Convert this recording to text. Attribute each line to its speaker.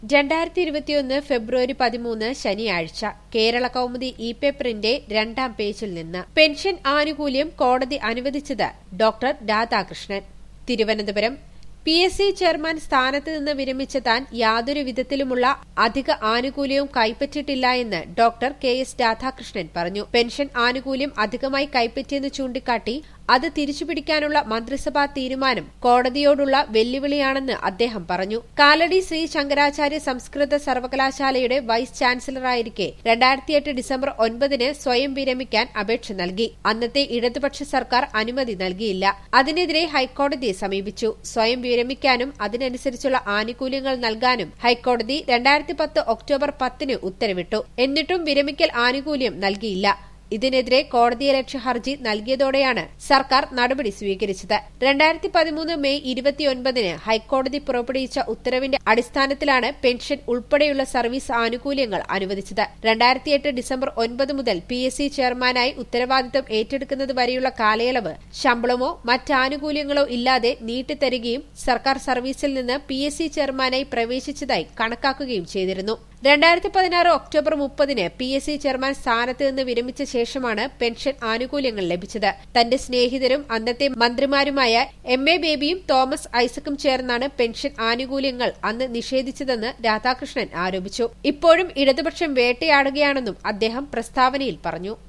Speaker 1: രണ്ടായിരത്തി ഇരുപത്തിയൊന്ന് ഫെബ്രുവരി പതിമൂന്ന് ശനിയാഴ്ച കേരള കൗമുദി ഇ പേപ്പറിന്റെ രണ്ടാം പേജിൽ നിന്ന് പെൻഷൻ ആനുകൂല്യം കോടതി അനുവദിച്ചത് doctor Radhakrishnan Thiruvananthapuram P S C chairman സ്ഥാനത്ത് നിന്ന് വിരമിച്ച താൻ യാതൊരു വിധത്തിലുമുള്ള അധിക ആനുകൂല്യവും കൈപ്പറ്റിയിട്ടില്ല എന്ന് ഡോക്ടർ കെ എസ് രാധാകൃഷ്ണൻ പറഞ്ഞു പെൻഷൻ ആനുകൂല്യം അധികമായി കൈപ്പറ്റിയെന്ന് ചൂണ്ടിക്കാട്ടി അത് തിരിച്ചുപിടിക്കാനുള്ള മന്ത്രിസഭാ തീരുമാനം കോടതിയോടുള്ള വെല്ലുവിളിയാണെന്ന് അദ്ദേഹം പറഞ്ഞു കാലടി ശ്രീ ശങ്കരാചാര്യ സംസ്കൃത സർവകലാശാലയുടെ വൈസ് ചാൻസലറായിരിക്കെ രണ്ടായിരത്തിയെട്ട് ഡിസംബർ ഒൻപതിന് സ്വയം വിരമിക്കാൻ അപേക്ഷ നൽകി അന്നത്തെ ഇടതുപക്ഷ സർക്കാർ അനുമതി നൽകിയില്ല അതിനെതിരെ ഹൈക്കോടതിയെ സമീപിച്ചു സ്വയം വിരമിക്കാനും അതിനനുസരിച്ചുള്ള ആനുകൂല്യങ്ങൾ നൽകാനും ഹൈക്കോടതി രണ്ടായിരത്തി പത്ത് ഒക്ടോബർ പത്തിന് ഉത്തരവിട്ടു എന്നിട്ടും വിരമിക്കൽ ആനുകൂല്യം നൽകിയില്ല ഇതിനെതിരെ കോടതിയലക്ഷ്യ ഹർജി നൽകിയതോടെയാണ് സർക്കാർ നടപടി സ്വീകരിച്ചത് രണ്ടായിരത്തി പതിമൂന്ന് മെയ് ഇരുപത്തിയൊൻപതിന് ഹൈക്കോടതി പുറപ്പെടുവിച്ച ഉത്തരവിന്റെ അടിസ്ഥാനത്തിലാണ് പെൻഷൻ ഉൾപ്പെടെയുള്ള സർവീസ് ആനുകൂല്യങ്ങൾ അനുവദിച്ചത് രണ്ടായിരത്തിയെട്ട് ഡിസംബർ ഒൻപത് മുതൽ പി എസ് സി ചെയർമാനായി ഉത്തരവാദിത്തം ഏറ്റെടുക്കുന്നത് വരെയുള്ള കാലയളവ് ശമ്പളമോ മറ്റാനുകൂല്യങ്ങളോ ഇല്ലാതെ നീട്ടിത്തരികയും സർക്കാർ സർവീസിൽ നിന്ന് പി എസ് സി ചെയർമാനായി പ്രവേശിച്ചതായി കണക്കാക്കുകയും ചെയ്തിരുന്നു രണ്ടായിരത്തി പതിനാറ് ഒക്ടോബർ മുപ്പതിന് പി എസ് സി ചെയർമാൻ സ്ഥാനത്ത് നിന്ന് വിരമിച്ച ശേഷമാണ് പെൻഷൻ ആനുകൂല്യങ്ങൾ ലഭിച്ചത് തന്റെ സ്നേഹിതരും അന്നത്തെ മന്ത്രിമാരുമായ എം എ ബേബിയും തോമസ് ഐസക്കും ചേർന്നാണ് പെൻഷൻ ആനുകൂല്യങ്ങൾ അന്ന് നിഷേധിച്ചതെന്ന് രാധാകൃഷ്ണൻ ആരോപിച്ചു ഇപ്പോഴും ഇടതുപക്ഷം വേട്ടയാടുകയാണെന്നും അദ്ദേഹം പ്രസ്താവനയിൽ പറഞ്ഞു